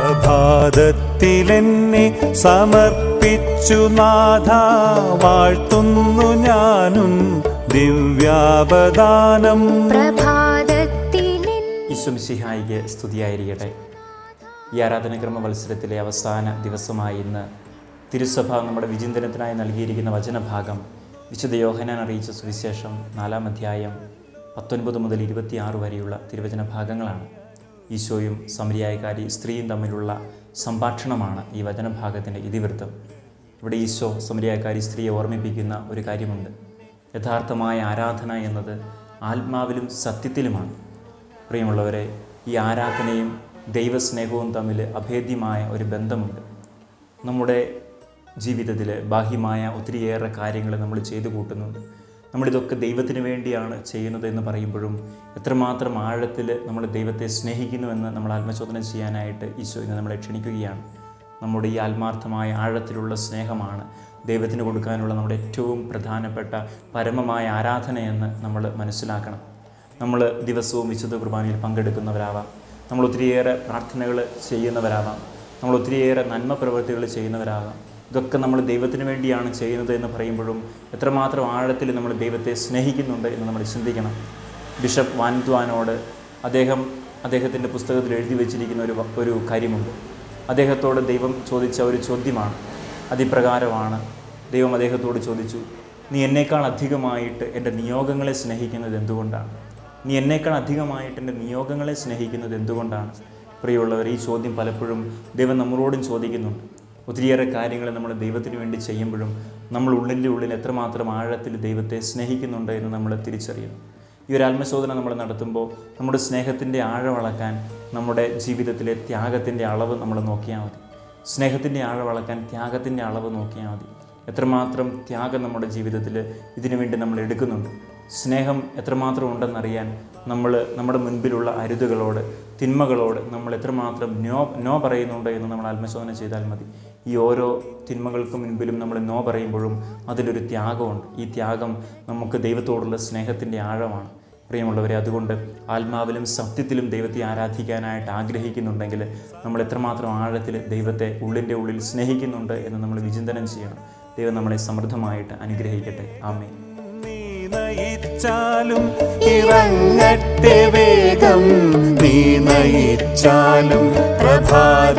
പ്രഭാതത്തിലെന്നെ സമർപ്പിച്ചു നാഥ വാഴ്ത്തുന്നു ഞാനും ദിവ്യാപദാനം പ്രഭാതത്തിലെ ഈശ്വംസിഹായിക്ക് സ്തുതിയായിരിക്കട്ടെ ഈ ആരാധനക്രമ മത്സരത്തിലെ അവസാന ദിവസമായി ഇന്ന് തിരുസഭ നമ്മുടെ വിചിന്തനത്തിനായി നൽകിയിരിക്കുന്ന വചനഭാഗം വിശുദ്ധ യോഹനാൻ അറിയിച്ച സുവിശേഷം നാലാം അധ്യായം പത്തൊൻപത് മുതൽ ഇരുപത്തിയാറ് വരെയുള്ള തിരുവചന ഭാഗങ്ങളാണ് ഈശോയും സമരിയായക്കാരി സ്ത്രീയും തമ്മിലുള്ള സംഭാഷണമാണ് ഈ വചനഭാഗത്തിൻ്റെ ഇതിവൃത്തം ഇവിടെ ഈശോ സമരിയായക്കാരി സ്ത്രീയെ ഓർമ്മിപ്പിക്കുന്ന ഒരു കാര്യമുണ്ട് യഥാർത്ഥമായ ആരാധന എന്നത് ആത്മാവിലും സത്യത്തിലുമാണ് പ്രിയമുള്ളവരെ ഈ ആരാധനയും ദൈവസ്നേഹവും തമ്മിൽ അഭേദ്യമായ ഒരു ബന്ധമുണ്ട് നമ്മുടെ ജീവിതത്തിൽ ബാഹ്യമായ ഒത്തിരിയേറെ കാര്യങ്ങൾ നമ്മൾ ചെയ്തു കൂട്ടുന്നുണ്ട് നമ്മളിതൊക്കെ ദൈവത്തിന് വേണ്ടിയാണ് ചെയ്യുന്നത് എന്ന് പറയുമ്പോഴും എത്രമാത്രം ആഴത്തിൽ നമ്മൾ ദൈവത്തെ സ്നേഹിക്കുന്നുവെന്ന് നമ്മൾ ആത്മചോദന ചെയ്യാനായിട്ട് ഈശോ ഇന്ന് നമ്മളെ ക്ഷണിക്കുകയാണ് നമ്മുടെ ഈ ആത്മാർത്ഥമായ ആഴത്തിലുള്ള സ്നേഹമാണ് ദൈവത്തിന് കൊടുക്കാനുള്ള നമ്മുടെ ഏറ്റവും പ്രധാനപ്പെട്ട പരമമായ ആരാധനയെന്ന് നമ്മൾ മനസ്സിലാക്കണം നമ്മൾ ദിവസവും വിശുദ്ധ കുർബാനയിൽ പങ്കെടുക്കുന്നവരാവാം നമ്മൾ ഒത്തിരിയേറെ പ്രാർത്ഥനകൾ ചെയ്യുന്നവരാവാം നമ്മൾ ഒത്തിരിയേറെ നന്മ പ്രവൃത്തികൾ ചെയ്യുന്നവരാകാം ഇതൊക്കെ നമ്മൾ ദൈവത്തിന് വേണ്ടിയാണ് ചെയ്യുന്നത് എന്ന് പറയുമ്പോഴും എത്രമാത്രം ആഴത്തിൽ നമ്മൾ ദൈവത്തെ സ്നേഹിക്കുന്നുണ്ട് എന്ന് നമ്മൾ ചിന്തിക്കണം ബിഷപ്പ് വാൻദ്വാനോട് അദ്ദേഹം അദ്ദേഹത്തിൻ്റെ പുസ്തകത്തിൽ എഴുതി വച്ചിരിക്കുന്ന ഒരു വ- ഒരു കാര്യമുണ്ട് അദ്ദേഹത്തോട് ദൈവം ചോദിച്ച ഒരു ചോദ്യമാണ് അതിപ്രകാരമാണ് ദൈവം അദ്ദേഹത്തോട് ചോദിച്ചു നീ എന്നേക്കാൾ അധികമായിട്ട് എൻ്റെ നിയോഗങ്ങളെ സ്നേഹിക്കുന്നത് എന്തുകൊണ്ടാണ് നീ എന്നേക്കാൾ അധികമായിട്ട് എൻ്റെ നിയോഗങ്ങളെ സ്നേഹിക്കുന്നത് എന്തുകൊണ്ടാണ് പ്രിയമുള്ളവർ ഈ ചോദ്യം പലപ്പോഴും ദൈവം നമ്മളോടും ചോദിക്കുന്നുണ്ട് ഒത്തിരിയേറെ കാര്യങ്ങൾ നമ്മൾ ദൈവത്തിന് വേണ്ടി ചെയ്യുമ്പോഴും നമ്മൾ ഉള്ളിൻ്റെ ഉള്ളിൽ എത്രമാത്രം ആഴത്തിൽ ദൈവത്തെ സ്നേഹിക്കുന്നുണ്ട് എന്ന് നമ്മൾ തിരിച്ചറിയണം ഈ ഒരു ആത്മശോധന നമ്മൾ നടത്തുമ്പോൾ നമ്മുടെ സ്നേഹത്തിൻ്റെ ആഴമളക്കാൻ നമ്മുടെ ജീവിതത്തിലെ ത്യാഗത്തിൻ്റെ അളവ് നമ്മൾ നോക്കിയാൽ മതി സ്നേഹത്തിൻ്റെ ആഴമളക്കാൻ ത്യാഗത്തിൻ്റെ അളവ് നോക്കിയാൽ മതി എത്രമാത്രം ത്യാഗം നമ്മുടെ ജീവിതത്തിൽ ഇതിനു വേണ്ടി നമ്മൾ എടുക്കുന്നുണ്ട് സ്നേഹം എത്രമാത്രം ഉണ്ടെന്നറിയാൻ നമ്മൾ നമ്മുടെ മുൻപിലുള്ള അരുതുകളോട് തിന്മകളോട് നമ്മൾ എത്രമാത്രം നോ നോ പറയുന്നുണ്ട് എന്ന് നമ്മൾ ആത്മശോധന ചെയ്താൽ മതി ഈ ഓരോ തിന്മകൾക്ക് മുൻപിലും നമ്മൾ നോ പറയുമ്പോഴും അതിലൊരു ത്യാഗമുണ്ട് ഈ ത്യാഗം നമുക്ക് ദൈവത്തോടുള്ള സ്നേഹത്തിൻ്റെ ആഴമാണ് പ്രിയമുള്ളവരെ അതുകൊണ്ട് ആത്മാവിലും സത്യത്തിലും ദൈവത്തെ ആരാധിക്കാനായിട്ട് ആഗ്രഹിക്കുന്നുണ്ടെങ്കിൽ നമ്മൾ എത്രമാത്രം ആഴത്തിൽ ദൈവത്തെ ഉള്ളിൻ്റെ ഉള്ളിൽ സ്നേഹിക്കുന്നുണ്ട് എന്ന് നമ്മൾ വിചിന്തനം ചെയ്യണം ദൈവം നമ്മളെ സമൃദ്ധമായിട്ട് അനുഗ്രഹിക്കട്ടെ ആമേ നീ നയിച്ചാലും ഇറങ്ങട്ടെ വേഗം നീ നയിച്ചാലും പ്രഭാത